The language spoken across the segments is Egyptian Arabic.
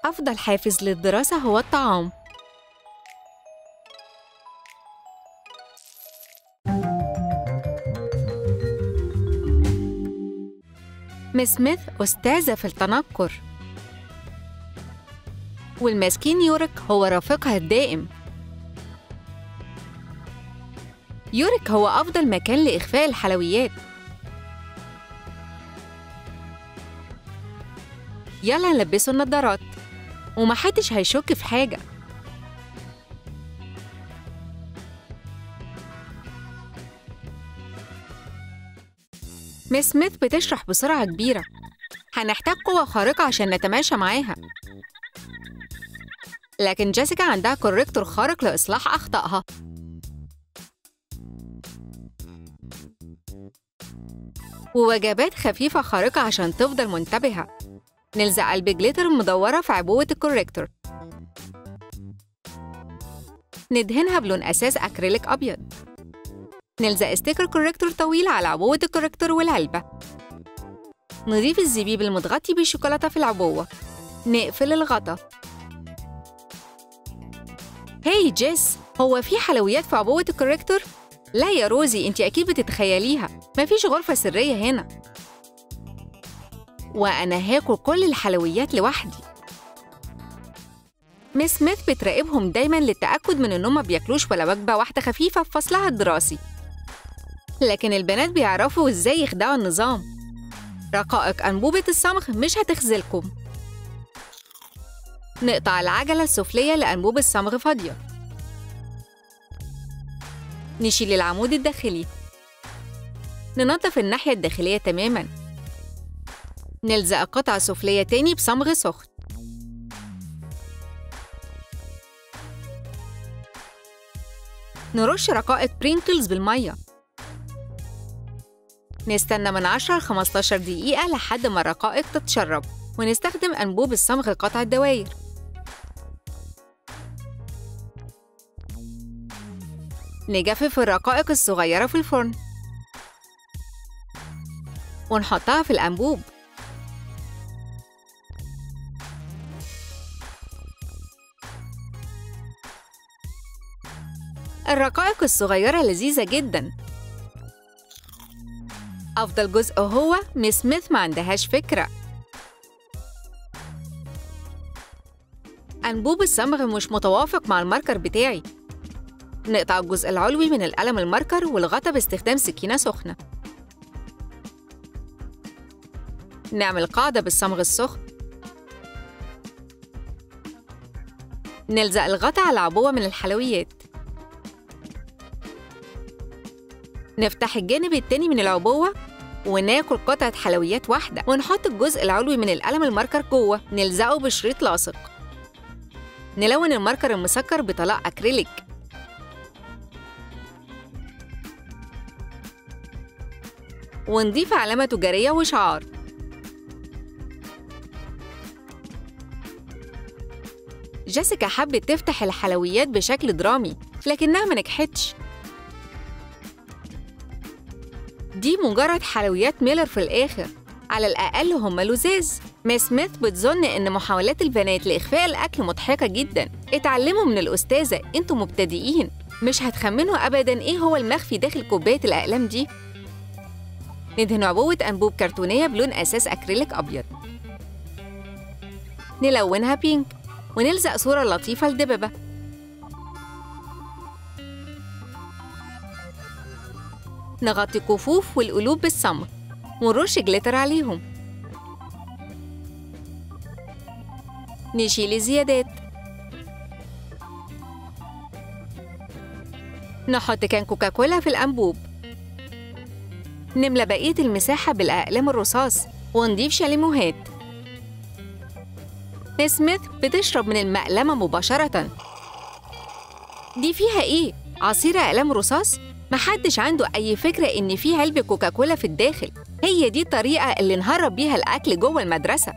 أفضل حافز للدراسة هو الطعام مس سميث أستاذة في التنكر والمسكين يورك هو رفيقها الدائم يورك هو أفضل مكان لإخفاء الحلويات يلا نلبسه النضارات ومحدش هيشك في حاجة مس سميث بتشرح بسرعة كبيرة هنحتاج قوة خارقة عشان نتماشى معاها لكن جيسيكا عندها كوريكتور خارق لإصلاح أخطائها ووجبات خفيفة خارقة عشان تفضل منتبهة نلزق قلب جليتر المدورة في عبوة الكوريكتور ندهنها بلون أساس أكريليك أبيض نلزق ستيكر كوريكتور طويل على عبوة الكوريكتور والعلبة نضيف الزبيب المتغطي بالشوكولاتة في العبوة نقفل الغطا هاي جيس هو في حلويات في عبوة الكوريكتور؟ لا يا روزي انت أكيد بتتخيليها مفيش غرفة سرية هنا وأنا هاكل كل الحلويات لوحدي مس سميث بتراقبهم دايما للتأكد من إنهم ما بياكلوش ولا وجبة واحدة خفيفة في فصلها الدراسي لكن البنات بيعرفوا إزاي يخدعوا النظام رقائق أنبوبة الصمغ مش هتخذلكم نقطع العجلة السفلية لأنبوب الصمغ فاضية نشيل العمود الداخلي ننظف الناحية الداخلية تماماً نلزق قطعة سفلية تاني بصمغ سخن نرش رقائق برينكلز بالمية نستنى من 10 ل 15 دقيقة لحد ما الرقائق تتشرب ونستخدم أنبوب الصمغ قطع الدواير نجفف الرقائق الصغيرة في الفرن ونحطها في الأنبوب الرقائق الصغيرة لذيذة جدا أفضل جزء هو مس سميث ما عندهاش فكرة أنبوب الصمغ مش متوافق مع الماركر بتاعي نقطع الجزء العلوي من القلم الماركر والغطا باستخدام سكينة سخنة نعمل قاعدة بالصمغ السخن نلزق الغطا على عبوة من الحلويات نفتح الجانب التاني من العبوة وناكل قطعة حلويات واحدة ونحط الجزء العلوي من القلم الماركر جوه نلزقه بشريط لاصق نلون الماركر المسكر بطلاء أكريليك ونضيف علامة تجارية وشعار جيسيكا حبت تفتح الحلويات بشكل درامي لكنها ما نجحتش دي مجرد حلويات ميلر في الآخر على الأقل هم لزاز ميس سميث بتظن إن محاولات البنات لإخفاء الأكل مضحكة جدا اتعلموا من الأستاذة انتوا مبتدئين مش هتخمنوا أبدا إيه هو المخفي داخل كوباية الأقلام دي ندهن عبوة أنبوب كرتونية بلون أساس أكريليك أبيض نلونها بينك ونلزق صورة لطيفة لدببة نغطي الكفوف والقلوب بالصمغ ونرش جليتر عليهم نشيل الزيادات نحط كان كوكاكولا في الأنبوب نملى بقية المساحة بالأقلام الرصاص ونضيف شاليموهات سميث بتشرب من المقلمة مباشرة دي فيها إيه؟ عصير أقلام رصاص؟ محدش عنده أي فكرة إن في علبة كوكاكولا في الداخل هي دي الطريقة اللي نهرب بيها الأكل جوه المدرسة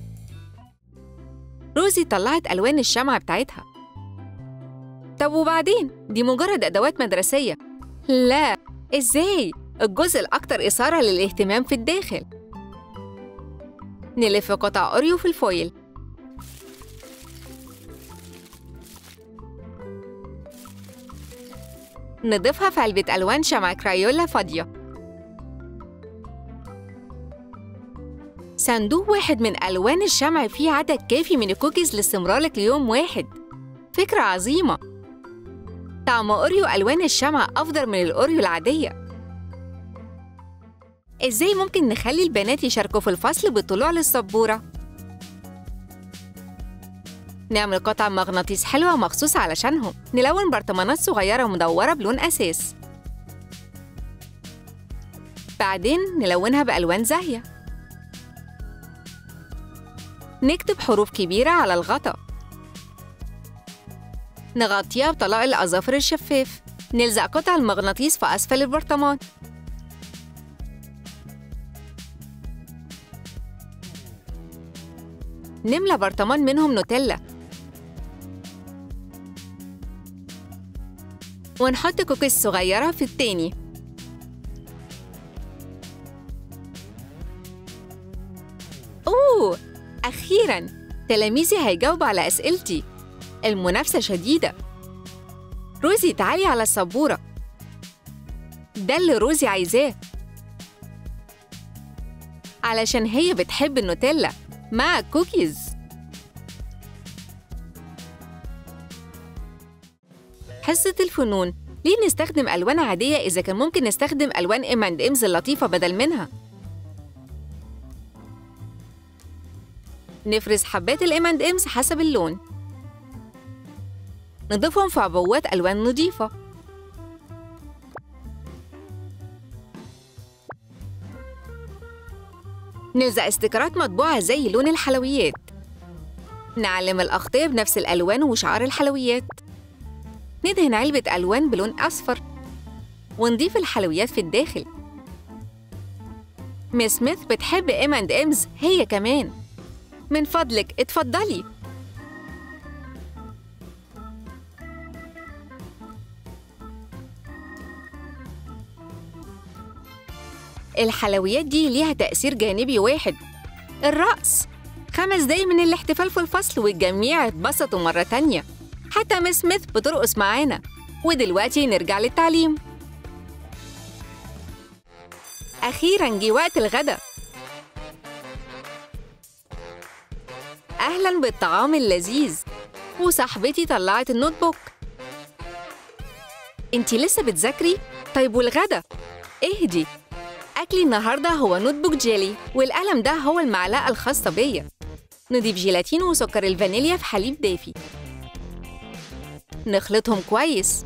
روزي طلعت ألوان الشمعة بتاعتها طب وبعدين؟ دي مجرد أدوات مدرسية لا إزاي؟ الجزء الأكثر إثارة للاهتمام في الداخل نلف قطع أوريو في الفويل نضيفها في علبة ألوان شمع كرايولا فاضية صندوق واحد من ألوان الشمع فيه عدد كافي من الكوكيز لاستمرارك ليوم واحد فكرة عظيمة طعم أوريو ألوان الشمع أفضل من الأوريو العادية إزاي ممكن نخلي البنات يشاركوا في الفصل بالطلوع للسبورة؟ نعمل قطع مغناطيس حلوة مخصوص علشانهم نلون برطمانات صغيرة مدورة بلون أساس بعدين نلونها بألوان زاهية نكتب حروف كبيرة على الغطاء نغطيها بطلاق الأظافر الشفاف نلزق قطع المغناطيس في أسفل البرطمان نملى برطمان منهم نوتيلا ونحط كوكيز صغيرة في التاني أوه أخيراً تلاميذي هيجاوبوا على أسئلتي المنافسة شديدة روزي تعالي على السبورة ده اللي روزي عايزاه علشان هي بتحب النوتيلا مع كوكيز حصة الفنون ليه نستخدم ألوان عادية إذا كان ممكن نستخدم ألوان إم أند إمز اللطيفة بدل منها؟ نفرز حبات الإم أند إمز حسب اللون نضيفهم في عبوات ألوان نضيفة نلزق استيكرات مطبوعة زي لون الحلويات نعلم الأغطية بنفس الألوان وشعار الحلويات ندهن علبة ألوان بلون أصفر ونضيف الحلويات في الداخل ميس سميث بتحب إم أند إمز هي كمان من فضلك اتفضلي الحلويات دي ليها تأثير جانبي واحد الرقص خمس دقايق من الاحتفال في الفصل والجميع اتبسطوا مرة تانية حتى مس سميث بترقص معانا ودلوقتي نرجع للتعليم أخيراً جه وقت الغدا أهلاً بالطعام اللذيذ وصاحبتي طلعت النوت بوك انتي لسه بتذاكري؟ طيب والغدا؟ اهدي أكلي النهاردة هو نوت بوك جيلي والقلم ده هو المعلقة الخاصة بيا نضيف جيلاتين وسكر الفانيليا في حليب دافي نخلطهم كويس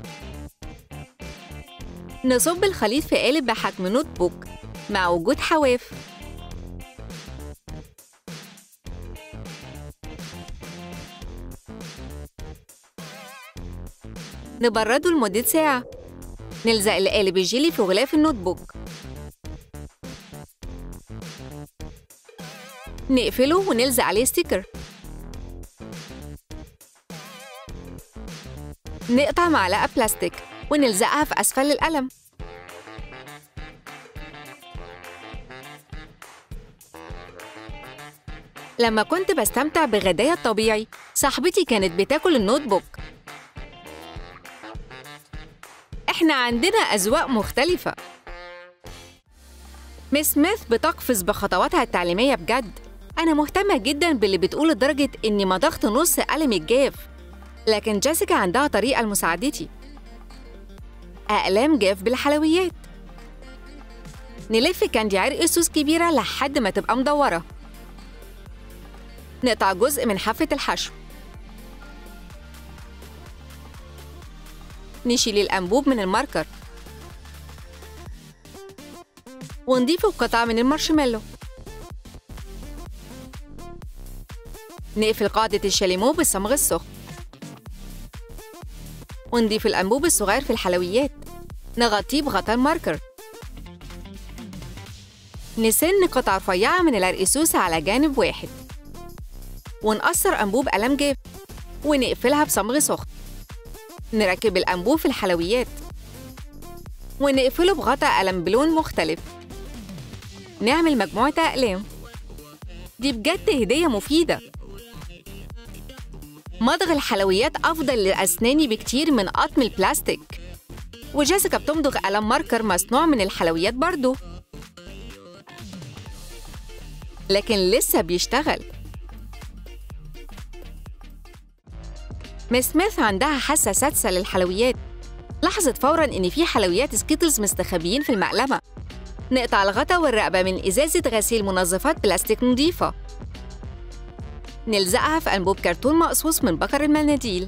نصب الخليط في قالب بحجم نوت بوك مع وجود حواف نبرده لمدة ساعة نلزق القالب الجيلي في غلاف النوت بوك نقفله ونلزق عليه ستيكر نقطع معلقة بلاستيك ونلزقها في أسفل القلم لما كنت بستمتع بغدايا الطبيعي صاحبتي كانت بتاكل النوت بوك احنا عندنا أذواق مختلفة مس سميث بتقفز بخطواتها التعليمية بجد أنا مهتمة جدا باللي بتقول لدرجة إني مضغت نص قلمي الجاف لكن جيسيكا عندها طريقة لمساعدتي أقلام جاف بالحلويات نلف كاندي عرق سوس كبيرة لحد ما تبقى مدورة نقطع جزء من حافة الحشو نشيل الأنبوب من الماركر ونضيفه قطع من المارشميلو نقفل قاعدة الشاليمو بالصمغ السخن ونضيف الأنبوب الصغير في الحلويات نغطيه بغطاء الماركر نسن قطع رفيعة من العرقسوس على جانب واحد ونقصر أنبوب قلم جاف ونقفلها بصمغ سخن نركب الأنبوب في الحلويات ونقفله بغطاء قلم بلون مختلف نعمل مجموعة أقلام دي بجد هدية مفيدة مضغ الحلويات أفضل لأسناني بكتير من قطم البلاستيك وجيسيكا بتمضغ قلم ماركر مصنوع من الحلويات برضه لكن لسه بيشتغل مس سميث عندها حاسة سادسة للحلويات لاحظت فورا إن في حلويات سكيتلز مستخبيين في المقلمة نقطع الغطا والرقبة من إزازة غسيل منظفات بلاستيك نظيفة نلزقها في أنبوب كرتون مقصوص من بكر المناديل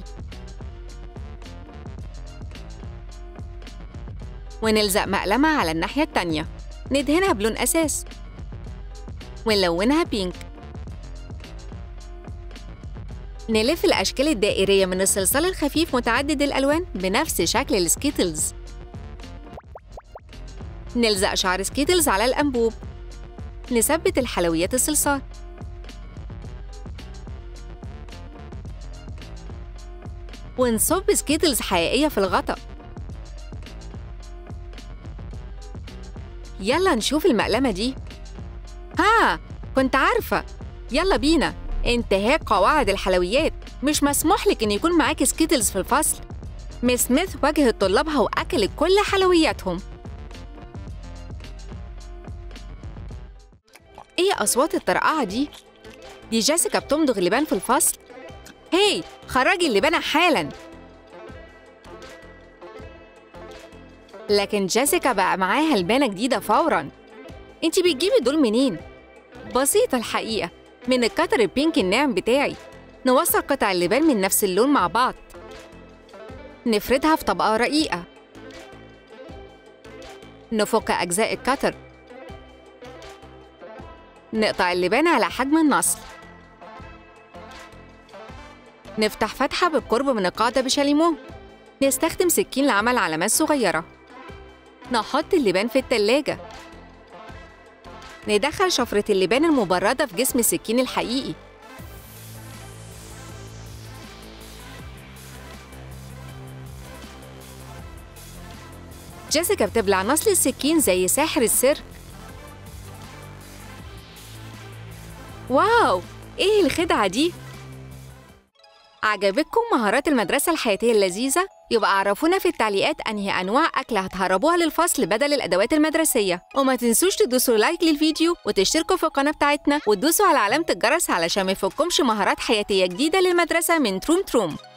ونلزق مقلمة على الناحية التانية ندهنها بلون أساس ونلونها بينك نلف الأشكال الدائرية من الصلصال الخفيف متعدد الألوان بنفس شكل السكيتلز نلزق شعر سكيتلز على الأنبوب نثبت الحلويات الصلصال ونصب سكيتلز حقيقية في الغطا يلا نشوف المقلمة دي ها كنت عارفة يلا بينا انتهاك قواعد الحلويات مش مسموح لك ان يكون معاك سكيتلز في الفصل مس سميث واجهت طلابها واكلت كل حلوياتهم ايه اصوات الطرقعه دي دي جيسيكا بتمضغ لبان في الفصل هي خرجي اللبانه حالا لكن جيسيكا بقى معاها لبانه جديده فورا انتي بتجيبي دول منين بسيطه الحقيقه من الكتر البينك الناعم بتاعي نوصل قطع اللبان من نفس اللون مع بعض نفردها في طبقة رقيقة نفك أجزاء الكتر نقطع اللبان على حجم النصل نفتح فتحة بالقرب من القاعدة بشاليمو نستخدم سكين لعمل علامات صغيرة نحط اللبان في التلاجة ندخل شفرة اللبان المبردة في جسم السكين الحقيقي جيسيكا بتبلع نصل السكين زي ساحر السيرك واو ايه الخدعة دي؟ عجبتكم مهارات المدرسة الحياتية اللذيذة؟ يبقى عرفونا في التعليقات أنهي أنواع أكلة هتهربوها للفصل بدل الأدوات المدرسية وما تنسوش تدوسوا لايك للفيديو وتشتركوا في القناة بتاعتنا وتدوسوا على علامة الجرس علشان ما يفوتكمش مهارات حياتية جديدة للمدرسة من تروم تروم